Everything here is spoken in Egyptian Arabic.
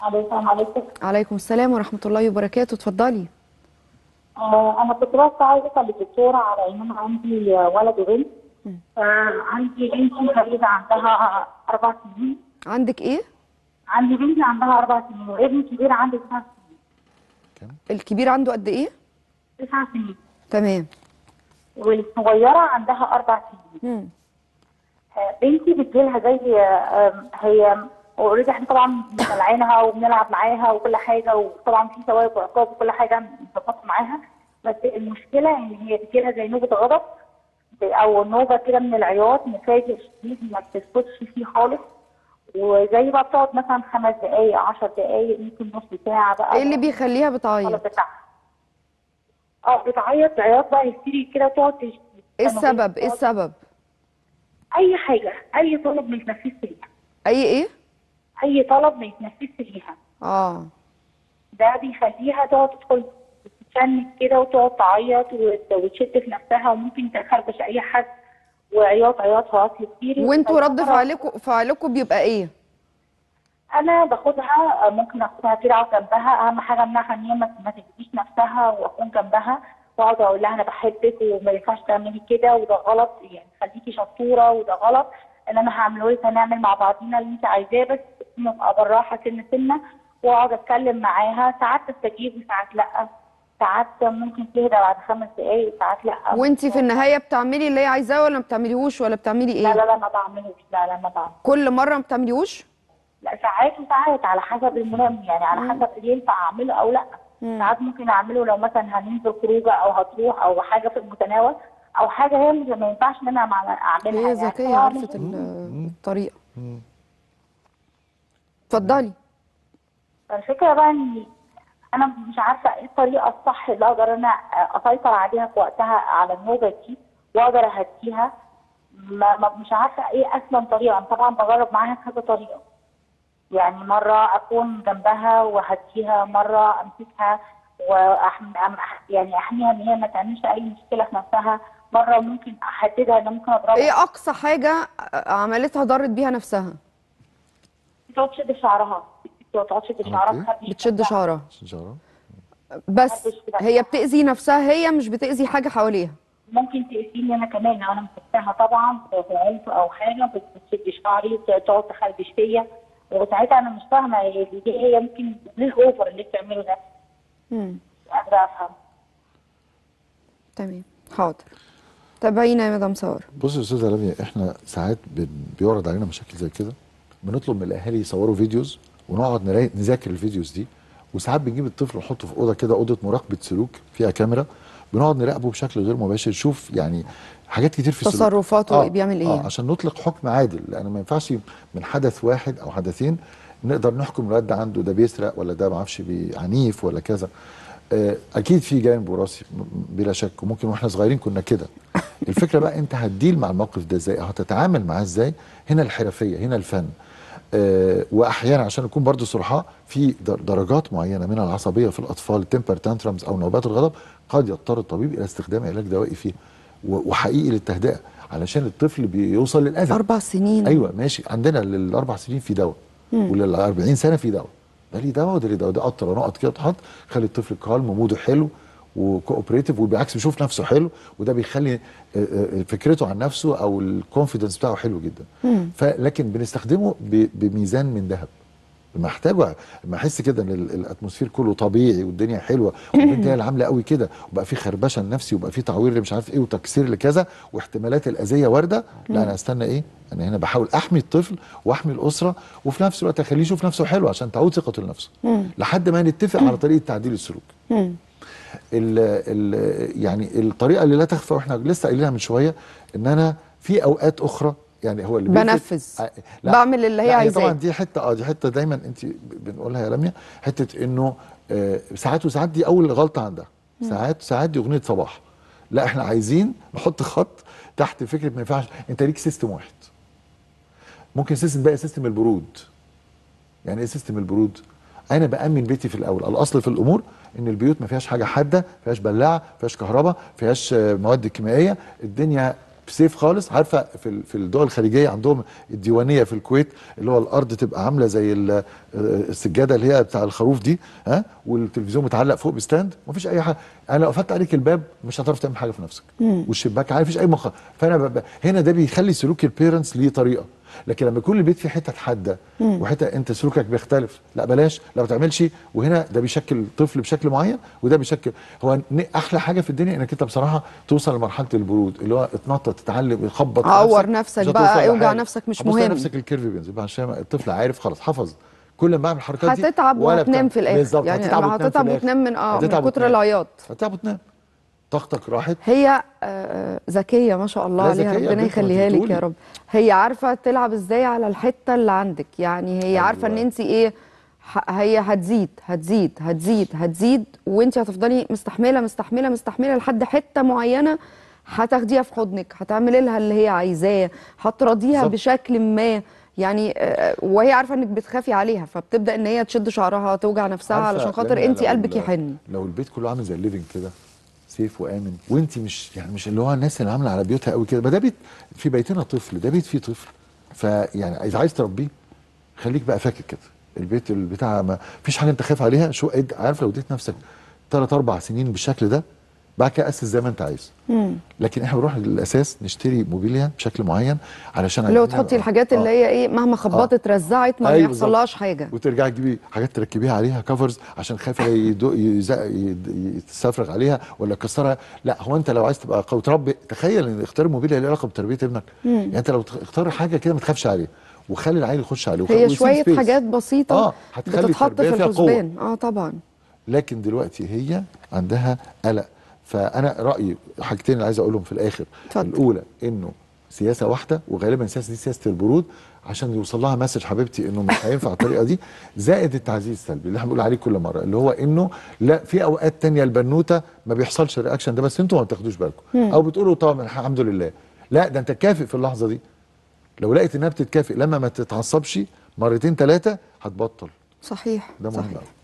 الو السلام عليكم عليكم السلام ورحمة الله وبركاته اتفضلي آه انا كنت بس عايزه اسال الدكتوره على ان انا عندي آه، ولد وبنت آه عندي بنتي فريده عندها اربع سنين عندك ايه عندي بنتي عندها اربع سنين وابني الكبير عنده تسع سنين الكبير عنده قد ايه تسع سنين تمام والصغيره عندها اربع سنين مم. آه، بنتي بتجيلها زي آه، هي اوريدي احنا طبعا بنلعينها وبنلعب معاها وكل حاجه وطبعا في ثوابت وعقاب وكل حاجه بنظبطها معاها بس المشكله ان هي بتجيلها زي نوبه غضب او نوبه كده من العياط مفاجئ شديد ما بتسكتش فيه خالص وزي بقى بتقعد مثلا خمس دقائق 10 دقائق يمكن نص ساعه بقى ايه اللي بيخليها خلاص بتعيط بتاعها اه بتعيط عياط بقى هستيري كده وتقعد تشتكي ايه السبب ايه السبب اي حاجه اي طلب ما يتنفذش ليها اي ايه اي طلب ما يتنفذش ليها اه ده بيخليها تقعد تدخل تتشنج كده وتقعد تعيط وت- وتشد في نفسها وممكن تخربش اي حد وعياط عياط عياط كتير وانتوا رد فعلكم فعلكم بيبقى ايه انا باخدها ممكن اخدها كده اقعد جنبها اهم حاجه امنعها ان هي ما ما تجيش نفسها واكون جنبها واقعد اقول لها انا بحبك وما ينفعش تعملي كده وده غلط يعني خليكي شطوره وده غلط اللي انا هعمله لك هنعمل مع بعضينا اللي انت عايزاه بس نبقى بالراحه سنه سنه واقعد اتكلم معاها ساعات تستجيب وساعات لا ساعات ممكن تهدى بعد خمس دقايق ساعات لا وانتي في النهاية بتعملي اللي هي عايزاه ولا ما بتعمليهوش ولا بتعملي لا ايه لا لا ما بعملوش لا لا ما بعمل كل مرة ما بتعمليهوش لا ساعات وساعات على حسب المنام يعني على حسب اللي ينفع اعمله او لا ساعات ممكن اعمله لو مثلا هننزل خروجه او هتروح او حاجه في المتناول او حاجه هي مش- ما ينفعش ان انا أعمل- اعملها هي يعني. ذكية هو عرفت مش- ال- الطريقة اتفضلي الفكره بقى ان انا مش عارفه ايه الطريقه الصح اللي اقدر انا اسيطر عليها في وقتها على النوبه دي واقدر اهديها ما ما- مش عارفه ايه اسلم طريقه انا طبعا بجرب معاها كذا طريقه يعني مرة أكون جنبها وأهديها مرة أمسكها وأحم... أم- يعني أحميها إن هي ما تعملش أي مشكلة في نفسها مرة ممكن أحددها إن ممكن أضربها ايه اقصى حاجة عملتها ضرت بيها نفسها تقعد تشد في شعرها تقعد تشد في شعرها إيه؟ تخبي بتشد شعرها شجرة بس هي بتأذي نفسها هي مش بتأذي حاجة حواليها ممكن تأذيني أنا كمان لو أنا مسكتها طبعا في عنف أو حاجة بت- بتشد شعري تقعد تخربش فيا وساعتها أنا مش فاهمة هي دي هي ممكن ليه الأوفر اللي بتعمله ده مم. مش قادرة أفهم تمام حاضر تابعينا يا مدام سارة بص يا استاذه لميا احنا ساعات بن- بيورد علينا مشاكل زي كده بنطلب من الاهالي يصوروا فيديوز ونقعد نراي- نذاكر الفيديوز دي وساعات بنجيب الطفل ونحطه في اوضه كده اوضه مراقبه سلوك فيها كاميرا بنقعد نراقبه بشكل غير مباشر نشوف يعني حاجات كتير في السلوك تصرفاته بيعمل إيه؟ اه عشان نطلق حكم عادل لان ما ينفعش من حدث واحد او حدثين نقدر نحكم الواد ده عنده ده بيسرق ولا ده ما اعرفش بي- عنيف ولا كذا آه، اكيد في جانب وراثي م- بلا شك وممكن واحنا صغيرين كنا كده الفكره بقى انت هتديل مع الموقف ده ازاي او هتتعامل معاه ازاي هنا الحرفيه هنا الفن آه، واحيانا عشان نكون برضو صرحاء في در- درجات معينه من العصبيه في الاطفال تمبر تانترمز او نوبات الغضب قد يضطر الطبيب الى استخدام علاج دوائي فيه و- وحقيقي للتهدئه علشان الطفل بيوصل للاذى أربع سنين ايوه ماشي عندنا للاربع سنين في دواء ولل 40 سنه في دواء ده ليه دواء وده ليه دواء ده قطره نقط كده تحط خلي الطفل كالم وموده حلو وكوبريتيف وبالعكس بيشوف نفسه حلو وده بيخلي آه، آه، فكرته عن نفسه او الكونفيدنس بتاعه حلو جدا فلكن بنستخدمه ب- بميزان من ذهب لما احتاجه لما احس كده ان ال- الاتموسفير كله طبيعي والدنيا حلوه والبنت هي اللي عامله قوي كده وبقى في خربشه لنفسي وبقى في تعوير مش عارف ايه وتكسير لكذا واحتمالات الاذيه وارده لا انا استنى ايه انا هنا بحاول احمي الطفل واحمي الاسره وفي نفس الوقت اخليه يشوف نفسه حلو عشان تعود ثقته لنفسه لحد ما نتفق على طريقه تعديل السلوك ال ال يعني الطريقه اللي لا تخفى واحنا لسه قايلينها من شويه ان انا في اوقات اخرى يعني هو اللي بيلفت- بنفذ. آه، بعمل اللي هي لا، عايزاه. طبعا دي حته اه دي حته دايما انت بنقولها يا لميا حته انه آه ساعات وساعات دي اول غلطه عندها ساعات ساعات دي اغنيه صباح لا احنا عايزين نحط خط تحت فكره ما ينفعش انت ليك سيستم واحد ممكن سيستم بقى سيستم البرود يعني ايه سيستم البرود انا بامن بيتي في الاول الاصل في الامور ان البيوت ما فيهاش حاجه حاده ما فيهاش بلاعه ما فيهاش كهرباء ما فيهاش آه، مواد كيميائيه الدنيا سيف خالص عارفه في ال- في الدول الخليجيه عندهم الديوانيه في الكويت اللي هو الارض تبقى عامله زي ال- آه، السجاده اللي هي بتاع الخروف دي ها والتلفزيون متعلق فوق بستاند مفيش اي حاجه انا لو قفلت عليك الباب مش هتعرف تعمل حاجه في نفسك والشباك عارف مفيش اي مخ فانا ب... ب- هنا ده بيخلي سلوك البيرنتس ليه طريقه لكن لما يكون البيت فيه حته حاده وحته انت سلوكك بيختلف لا بلاش لا ما تعملش وهنا ده بيشكل الطفل بشكل معين وده بيشكل هو ن- احلى حاجه في الدنيا انك انت بصراحه توصل لمرحله البرود اللي هو اتنطط تتعلم يخبط عور نفسك عشان بقى، توصل اوجع لحاجة. نفسك مش هتبص مهم. نفسك الكيرف بينزل بقى عشان الطفل عارف خلاص حفظ كل ما بعمل الحركات دي هتتعب ولا وهتنام بتاع. في الاخر بالظبط يعني هتتعب لما وتنام في هتتعب الآخر. وتنام من اه من هتتعب كتر وتنام. العياط هتتعب وتنام طاقتك راحت هي آه، ذكيه ما شاء الله لا، عليها ذكية ربنا بنت، ما يخليها انت لك بتقولي. يا رب هي عارفه تلعب ازاي على الحته اللي عندك يعني هي عارفه ان أيوة. انت ايه ح- هي هتزيد هتزيد هتزيد هتزيد وانت هتفضلي مستحمله مستحمله مستحمله لحد حته معينه هتاخديها في حضنك هتعملي لها اللي هي عايزاه هتراضيها بالظبط. بشكل ما يعني آه، وهي عارفه انك بتخافي عليها فبتبدا ان هي تشد شعرها توجع نفسها عارفة علشان خاطر لما انت لو قلبك ال- يحن لو البيت كله عامل زي الليفنج كده سيف وامن وانت مش يعني مش اللي هو الناس اللي عامله على بيوتها قوي كده ما ده بيت في بيتنا طفل ده بيت فيه طفل فيعني اذا عايز تربيه خليك بقى فاكر كده البيت البتاع ما فيش حاجه انت خايف عليها شو اد- عارف لو اديت نفسك ثلاث اربع سنين بالشكل ده بعد كده اسس زي ما انت عايز لكن احنا بنروح للاساس نشتري موبيليا بشكل معين علشان اللي هو عايزين تحطي نبقى- الحاجات اللي آه. هي ايه مهما خبطت رزعت ما أيوة يحصلهاش بالظبط. حاجه وترجعي تجيبي حاجات تركبيها عليها كفرز عشان خايفه لا يدو- يزق- يد- يتسفرغ عليها ولا يكسرها لا هو انت لو عايز تبقى قوي تربي تخيل ان اختيار موبيليا ليه علاقه بتربيه ابنك يعني انت لو تختار حاجه كده ما تخافش عليها وخلي العيل يخش عليه وخ- هي ويسيب شويه space. حاجات بسيطه آه، هتخلي بتتحط التربية في فيها قوة. الحسبان اه طبعا لكن دلوقتي هي عندها قلق فانا رايي حاجتين اللي عايز اقولهم في الاخر اتفضل. الاولى انه سياسه واحده وغالبا السياسه دي سياسه البرود عشان يوصل لها مسج حبيبتي انه مش هينفع الطريقه دي زائد التعزيز السلبي اللي احنا بنقول عليه كل مره اللي هو انه لا في اوقات تانية البنوته ما بيحصلش الرياكشن ده بس انتوا ما بتاخدوش بالكم او بتقولوا طبعا الحمد لله لا ده انت تكافئ في اللحظه دي لو لقيت انها بتتكافئ لما ما تتعصبش مرتين ثلاثه هتبطل صحيح ده مهم صحيح أوي.